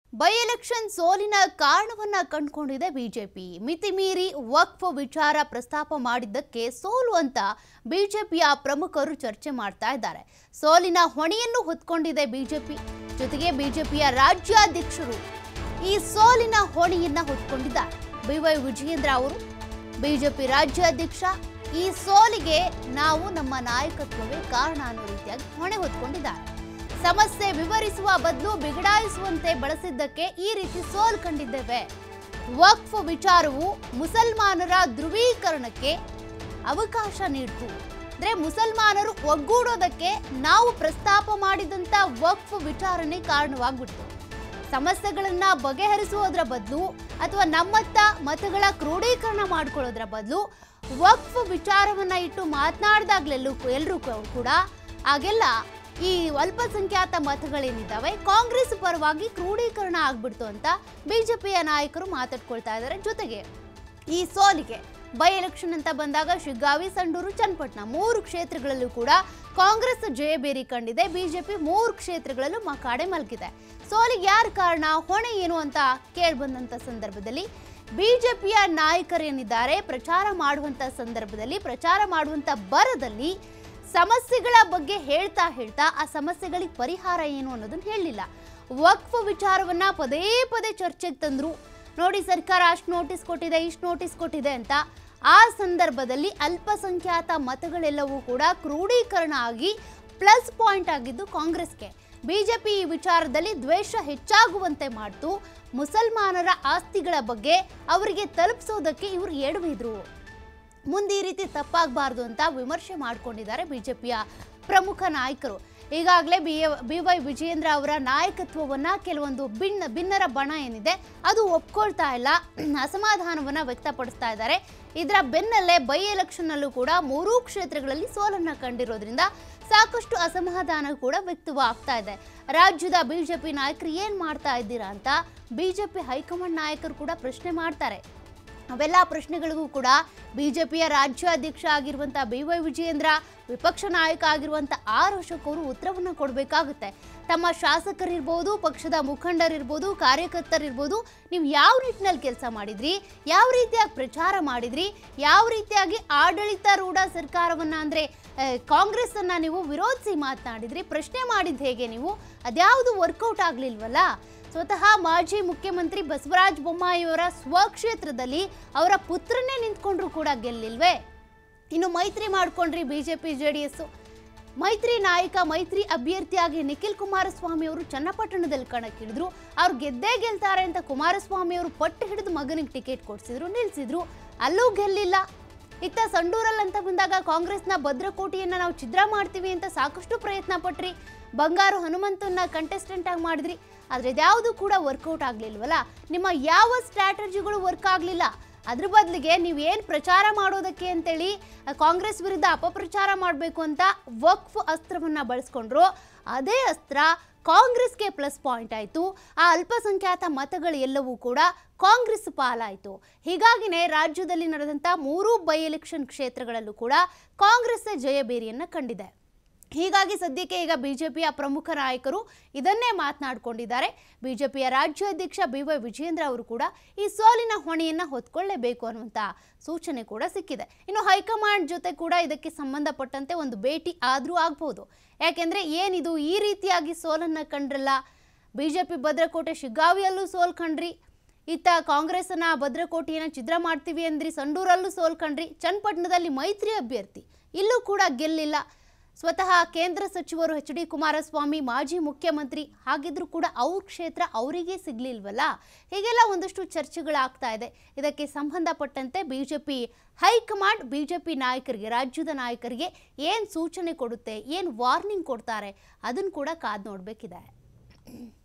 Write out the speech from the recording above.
by election ಸೋಲಿನ ಕಾರಣವನ್ನ ಕಂಡುಕೊಂಡಿದೆ BJP ಮಿತಿ ಮೀರಿ ವಕ್ಫ್ ವಿಚಾರ ಪ್ರಸ್ತಾಪ ಮಾಡಿದ್ದಕ್ಕೆ ಸೋಲು ಅಂತ ಬಿಜೆಪಿಯ ಪ್ರಮುಖರು ಚರ್ಚೆ ಮಾಡ್ತಾ ಇದ್ದಾರೆ ಸೋಲಿನ ಹೊಣೆಯನ್ನು ಹೊತ್ಕೊಂಡಿದೆ ಬಿಜೆಪಿ ಜೊತೆಗೆ ಬಿಜೆಪಿಯ ರಾಜ್ಯಾಧ್ಯಕ್ಷರು ಈ ಸೋಲಿನ ಹೊಣೆಯನ್ನ ಹೊತ್ಕೊಂಡಿದ್ದಾರೆ ಬಿವೈ ವಿಜಯೇಂದ್ರ ಅವರು ಬಿಜೆಪಿ ರಾಜ್ಯಾಧ್ಯಕ್ಷ ಈ ಸೋಲಿಗೆ ನಾವು ನಮ್ಮ ನಾಯಕತ್ವವೇ ಕಾರಣ ಅನ್ನೋ ರೀತಿಯಾಗಿ ಹೊಣೆ ಹೊತ್ಕೊಂಡಿದ್ದಾರೆ ಸಮಸ್ಯೆ ವಿವರಿಸುವ ಬದಲು ಬಿಗಡಾಯಿಸುವಂತೆ ಬಳಸಿದ್ದಕ್ಕೆ ಈ ರೀತಿ ಸೋಲು ಕಂಡಿದ್ದೇವೆ ವಕ್ಫ್ ವಿಚಾರವು ಮುಸಲ್ಮಾನರ ಧ್ರುವೀಕರಣಕ್ಕೆ ಅವಕಾಶ ನೀಡಿತು ಅಂದ್ರೆ ಮುಸಲ್ಮಾನರು ಒಗ್ಗೂಡೋದಕ್ಕೆ ನಾವು ಪ್ರಸ್ತಾಪ ಮಾಡಿದಂತ ವಕ್ಫ್ ವಿಚಾರನೆ ಕಾರಣವಾಗ್ಬಿಡ್ತು ಸಮಸ್ಯೆಗಳನ್ನ ಬಗೆಹರಿಸುವುದರ ಬದಲು ಅಥವಾ ನಮ್ಮತ್ತ ಮತಗಳ ಕ್ರೋಢೀಕರಣ ಮಾಡ್ಕೊಳ್ಳೋದ್ರ ಬದಲು ವಕ್ಫ್ ವಿಚಾರವನ್ನ ಇಟ್ಟು ಮಾತನಾಡಿದಾಗ್ಲೆಲ್ಲೂ ಎಲ್ಲರೂ ಕೂಡ ಆಗೆಲ್ಲ ಈ ಅಲ್ಪಸಂಖ್ಯಾತ ಮತಗಳೇನಿದ್ದಾವೆ ಕಾಂಗ್ರೆಸ್ ಪರವಾಗಿ ಕ್ರೋಢೀಕರಣ ಆಗ್ಬಿಡ್ತು ಅಂತ ಬಿಜೆಪಿಯ ನಾಯಕರು ಮಾತಾಡ್ಕೊಳ್ತಾ ಇದ್ದಾರೆ ಜೊತೆಗೆ ಈ ಸೋಲಿಗೆ ಬೈ ಎಲೆಕ್ಷನ್ ಅಂತ ಬಂದಾಗ ಶಿಗ್ಗಾವಿ ಸಂಡೂರು ಚನ್ನಪಟ್ಟಣ ಮೂರು ಕ್ಷೇತ್ರಗಳಲ್ಲೂ ಕೂಡ ಕಾಂಗ್ರೆಸ್ ಜಯಬೇರಿ ಕಂಡಿದೆ ಬಿಜೆಪಿ ಮೂರು ಕ್ಷೇತ್ರಗಳಲ್ಲೂ ಮಕಾಡೆ ಮಲಗಿದೆ ಸೋಲಿಗೆ ಯಾರು ಕಾರಣ ಹೊಣೆ ಏನು ಅಂತ ಕೇಳ್ಬಂದಂತ ಸಂದರ್ಭದಲ್ಲಿ ಬಿಜೆಪಿಯ ನಾಯಕರೇನಿದ್ದಾರೆ ಪ್ರಚಾರ ಮಾಡುವಂತ ಸಂದರ್ಭದಲ್ಲಿ ಪ್ರಚಾರ ಮಾಡುವಂತ ಬರದಲ್ಲಿ ಸಮಸ್ಯೆಗಳ ಬಗ್ಗೆ ಹೇಳ್ತಾ ಹೇಳ್ತಾ ಆ ಸಮಸ್ಯೆಗಳಿಗೆ ಪರಿಹಾರ ಏನು ಅನ್ನೋದನ್ನ ಹೇಳಲಿಲ್ಲ ವಕ್ಫ್ ವಿಚಾರವನ್ನ ಪದೇ ಪದೇ ಚರ್ಚೆಗೆ ತಂದ್ರು ನೋಡಿ ಸರ್ಕಾರ ಅಷ್ಟು ನೋಟಿಸ್ ಕೊಟ್ಟಿದೆ ಇಷ್ಟು ನೋಟಿಸ್ ಕೊಟ್ಟಿದೆ ಅಂತ ಆ ಸಂದರ್ಭದಲ್ಲಿ ಅಲ್ಪಸಂಖ್ಯಾತ ಮತಗಳೆಲ್ಲವೂ ಕೂಡ ಕ್ರೋಢೀಕರಣ ಆಗಿ ಪ್ಲಸ್ ಪಾಯಿಂಟ್ ಆಗಿದ್ದು ಕಾಂಗ್ರೆಸ್ಗೆ ಬಿಜೆಪಿ ಈ ವಿಚಾರದಲ್ಲಿ ದ್ವೇಷ ಹೆಚ್ಚಾಗುವಂತೆ ಮಾಡ್ತು ಮುಸಲ್ಮಾನರ ಆಸ್ತಿಗಳ ಬಗ್ಗೆ ಅವರಿಗೆ ತಲುಪಿಸೋದಕ್ಕೆ ಇವರು ಎಡವಿದ್ರು ಮುಂದೆ ಈ ರೀತಿ ತಪ್ಪಾಗಬಾರ್ದು ಅಂತ ವಿಮರ್ಶೆ ಮಾಡಿಕೊಂಡಿದ್ದಾರೆ ಬಿಜೆಪಿಯ ಪ್ರಮುಖ ನಾಯಕರು ಈಗಾಗಲೇ ಬಿ ಬಿ ವೈ ವಿಜಯೇಂದ್ರ ಅವರ ನಾಯಕತ್ವವನ್ನ ಕೆಲವೊಂದು ಭಿನ್ನ ಭಿನ್ನರ ಬಣ ಏನಿದೆ ಅದು ಒಪ್ಕೊಳ್ತಾ ಇಲ್ಲ ಅಸಮಾಧಾನವನ್ನ ವ್ಯಕ್ತಪಡಿಸ್ತಾ ಇದ್ದಾರೆ ಇದರ ಬೆನ್ನಲ್ಲೇ ಬೈ ಎಲೆಕ್ಷನ್ನಲ್ಲೂ ಕೂಡ ಮೂರೂ ಕ್ಷೇತ್ರಗಳಲ್ಲಿ ಸೋಲನ್ನ ಕಂಡಿರೋದ್ರಿಂದ ಸಾಕಷ್ಟು ಅಸಮಾಧಾನ ಕೂಡ ವ್ಯಕ್ತವಾಗ್ತಾ ಇದೆ ರಾಜ್ಯದ ಬಿಜೆಪಿ ನಾಯಕರು ಏನ್ ಮಾಡ್ತಾ ಇದ್ದೀರಾ ಅಂತ ಬಿಜೆಪಿ ಹೈಕಮಾಂಡ್ ನಾಯಕರು ಕೂಡ ಪ್ರಶ್ನೆ ಮಾಡ್ತಾರೆ ಅವೆಲ್ಲ ಪ್ರಶ್ನೆಗಳಿಗೂ ಕೂಡ ಬಿಜೆಪಿಯ ರಾಜ್ಯಾಧ್ಯಕ್ಷ ಆಗಿರುವಂಥ ಬಿ ವೈ ವಿಜಯೇಂದ್ರ ವಿಪಕ್ಷ ನಾಯಕ ಆಗಿರುವಂಥ ಆರ್ ಅಶೋಕ್ ಅವರು ಉತ್ತರವನ್ನು ಕೊಡಬೇಕಾಗುತ್ತೆ ತಮ್ಮ ಶಾಸಕರಿರ್ಬೋದು ಪಕ್ಷದ ಮುಖಂಡರಿರ್ಬೋದು ಕಾರ್ಯಕರ್ತರಿರ್ಬೋದು ನೀವು ಯಾವ ನಿಟ್ಟಿನಲ್ಲಿ ಕೆಲಸ ಮಾಡಿದ್ರಿ ಯಾವ ರೀತಿಯಾಗಿ ಪ್ರಚಾರ ಮಾಡಿದ್ರಿ ಯಾವ ರೀತಿಯಾಗಿ ಆಡಳಿತಾರೂಢ ಸರ್ಕಾರವನ್ನ ಅಂದರೆ ಕಾಂಗ್ರೆಸ್ ಅನ್ನ ನೀವು ವಿರೋಧಿಸಿ ಮಾತನಾಡಿದ್ರಿ ಪ್ರಶ್ನೆ ಮಾಡಿದ್ದು ಹೇಗೆ ನೀವು ಅದ್ಯಾವುದು ವರ್ಕೌಟ್ ಆಗಲಿಲ್ವಲ್ಲ ಸ್ವತಃ ಮಾಜಿ ಮುಖ್ಯಮಂತ್ರಿ ಬಸವರಾಜ ಬೊಮ್ಮಾಯಿಯವರ ಸ್ವಕ್ಷೇತ್ರದಲ್ಲಿ ಅವರ ಪುತ್ರನೇ ನಿಂತ್ಕೊಂಡ್ರು ಕೂಡ ಗೆಲ್ಲಿಲ್ವೇ ಇನ್ನು ಮೈತ್ರಿ ಮಾಡ್ಕೊಂಡ್ರಿ ಬಿಜೆಪಿ ಜೆ ಡಿ ಎಸ್ ಮೈತ್ರಿ ನಾಯಕ ಮೈತ್ರಿ ಅಭ್ಯರ್ಥಿಯಾಗಿ ನಿಖಿಲ್ ಕುಮಾರಸ್ವಾಮಿ ಅವರು ಚನ್ನಪಟ್ಟಣದಲ್ಲಿ ಕಣಕ್ಕಿಳಿದ್ರು ಅವ್ರು ಗೆದ್ದೇ ಗೆಲ್ತಾರೆ ಅಂತ ಕುಮಾರಸ್ವಾಮಿ ಅವರು ಪಟ್ಟು ಹಿಡಿದು ಮಗನಿಗೆ ಟಿಕೆಟ್ ಕೊಡಿಸಿದ್ರು ನಿಲ್ಸಿದ್ರು ಅಲ್ಲೂ ಗೆಲ್ಲಿಲ್ಲ ಇತ್ತ ಸಂಡೂರಲ್ಲಿ ಅಂತ ಬಂದಾಗ ಕಾಂಗ್ರೆಸ್ನ ಭದ್ರಕೋಟೆಯನ್ನ ನಾವು ಛಿದ್ರ ಮಾಡ್ತೀವಿ ಅಂತ ಸಾಕಷ್ಟು ಪ್ರಯತ್ನ ಪಟ್ರಿ ಬಂಗಾರು ಹನುಮಂತನ್ನ ಕಂಟೆಸ್ಟೆಂಟ್ ಆಗಿ ಮಾಡಿದ್ರಿ ಆದ್ರೆ ಇದ್ಯಾವುದು ಕೂಡ ವರ್ಕೌಟ್ ಆಗ್ಲಿಲ್ವಲ್ಲ ನಿಮ್ಮ ಯಾವ ಸ್ಟ್ರಾಟಜಿಗಳು ವರ್ಕ್ ಆಗಲಿಲ್ಲ ಅದ್ರ ಬದಲಿಗೆ ನೀವು ಏನು ಪ್ರಚಾರ ಮಾಡೋದಕ್ಕೆ ಅಂತೇಳಿ ಆ, ಕಾಂಗ್ರೆಸ್ ವಿರುದ್ಧ ಅಪಪ್ರಚಾರ ಮಾಡಬೇಕು ಅಂತ ವಕ್ಫ್ ಅಸ್ತ್ರವನ್ನ ಬಳಸ್ಕೊಂಡ್ರು ಅದೇ ಅಸ್ತ್ರ ಕಾಂಗ್ರೆಸ್ಗೆ ಪ್ಲಸ್ ಪಾಯಿಂಟ್ ಆಯಿತು ಆ ಅಲ್ಪಸಂಖ್ಯಾತ ಮತಗಳು ಎಲ್ಲವೂ ಕೂಡ ಕಾಂಗ್ರೆಸ್ ಪಾಲಾಯಿತು ಹೀಗಾಗಿನೇ ರಾಜ್ಯದಲ್ಲಿ ನಡೆದಂಥ ಮೂರೂ ಬೈ ಎಲೆಕ್ಷನ್ ಕ್ಷೇತ್ರಗಳಲ್ಲೂ ಕೂಡ ಕಾಂಗ್ರೆಸ್ ಜಯಬೇರಿಯನ್ನ ಕಂಡಿದೆ ಹೀಗಾಗಿ ಸದ್ಯಕ್ಕೆ ಈಗ ಬಿಜೆಪಿಯ ಪ್ರಮುಖ ನಾಯಕರು ಇದನ್ನೇ ಮಾತನಾಡಿಕೊಂಡಿದ್ದಾರೆ ಬಿಜೆಪಿಯ ರಾಜ್ಯಾಧ್ಯಕ್ಷ ಬಿ ವೈ ವಿಜಯೇಂದ್ರ ಅವರು ಕೂಡ ಈ ಸೋಲಿನ ಹೊಣೆಯನ್ನ ಹೊತ್ಕೊಳ್ಳೇಬೇಕು ಅನ್ನುವಂಥ ಸೂಚನೆ ಕೂಡ ಸಿಕ್ಕಿದೆ ಇನ್ನು ಹೈಕಮಾಂಡ್ ಜೊತೆ ಕೂಡ ಇದಕ್ಕೆ ಸಂಬಂಧಪಟ್ಟಂತೆ ಒಂದು ಭೇಟಿ ಆದರೂ ಆಗ್ಬೋದು ಯಾಕೆಂದ್ರೆ ಏನಿದು ಈ ರೀತಿಯಾಗಿ ಸೋಲನ್ನ ಕಂಡ್ರಲ್ಲ ಬಿಜೆಪಿ ಭದ್ರಕೋಟೆ ಶಿಗ್ಗಾವಿಯಲ್ಲೂ ಸೋಲ್ ಕಂಡ್ರಿ ಇತ್ತ ಕಾಂಗ್ರೆಸ್ನ ಭದ್ರಕೋಟೆಯನ್ನು ಛಿದ್ರ ಮಾಡ್ತೀವಿ ಅಂದ್ರಿ ಸಂಡೂರಲ್ಲೂ ಸೋಲ್ ಕಂಡ್ರಿ ಚನ್ನಪಟ್ಟಣದಲ್ಲಿ ಮೈತ್ರಿ ಅಭ್ಯರ್ಥಿ ಇಲ್ಲೂ ಕೂಡ ಗೆಲ್ಲಿಲ್ಲ ಸ್ವತಃ ಕೇಂದ್ರ ಸಚಿವರು ಎಚ್ ಡಿ ಕುಮಾರಸ್ವಾಮಿ ಮಾಜಿ ಮುಖ್ಯಮಂತ್ರಿ ಹಾಗಿದ್ರೂ ಕೂಡ ಅವ್ರ ಕ್ಷೇತ್ರ ಅವರಿಗೆ ಸಿಗ್ಲಿಲ್ವಲ್ಲ ಹೀಗೆಲ್ಲ ಒಂದಷ್ಟು ಚರ್ಚೆಗಳಾಗ್ತಾ ಇದೆ ಇದಕ್ಕೆ ಸಂಬಂಧಪಟ್ಟಂತೆ ಬಿಜೆಪಿ ಹೈಕಮಾಂಡ್ ಬಿಜೆಪಿ ನಾಯಕರಿಗೆ ರಾಜ್ಯದ ನಾಯಕರಿಗೆ ಏನು ಸೂಚನೆ ಕೊಡುತ್ತೆ ಏನು ವಾರ್ನಿಂಗ್ ಕೊಡ್ತಾರೆ ಅದನ್ನು ಕೂಡ ಕಾದು ನೋಡಬೇಕಿದೆ